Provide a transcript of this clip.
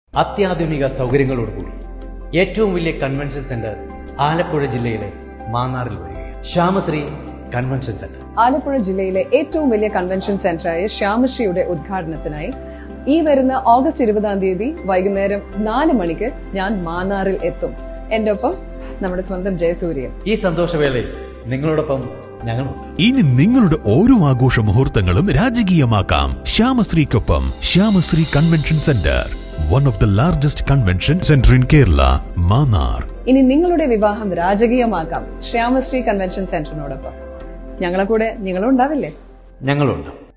അത്യാധുനിക സൗകര്യങ്ങളോടുകൂടി ഏറ്റവും വലിയ കൺവെൻഷൻ സെന്റർ ആലപ്പുഴ ജില്ലയിലെ മാന്നാറിൽ വരികയാണ് ശ്യാമശ്രീ കൺവെൻഷൻ സെന്റർ ആലപ്പുഴ ജില്ലയിലെ ഏറ്റവും വലിയ കൺവെൻഷൻ സെന്ററായ ശ്യാമശ്രീയുടെ ഉദ്ഘാടനത്തിനായി ഈ വരുന്ന ഓഗസ്റ്റ് ഇരുപതാം തീയതി വൈകുന്നേരം നാല് മണിക്ക് ഞാൻ മാന്നാറിൽ എത്തും എന്റെ ഒപ്പം നമ്മുടെ സ്വന്തം ജയസൂര്യൻ ഈ സന്തോഷവേളയിൽ നിങ്ങളോടൊപ്പം ഞങ്ങളുണ്ട് ഇനി നിങ്ങളുടെ ഓരോ ആഘോഷ മുഹൂർത്തങ്ങളും രാജകീയമാക്കാം ശ്യാമശ്രീക്കൊപ്പം Shyamasree convention centre one of the largest convention centre in Kerala Mannar ഇനി നിങ്ങളുടെ വിവാഹം രാജകീയമാക്കാം ശ്യാമശ്രീ കൺവെൻഷൻ സെന്ററിനോടൊപ്പം ഞങ്ങളെ കൂടെ നിങ്ങളും ഉണ്ടാവില്ലേ ഞങ്ങളുണ്ട്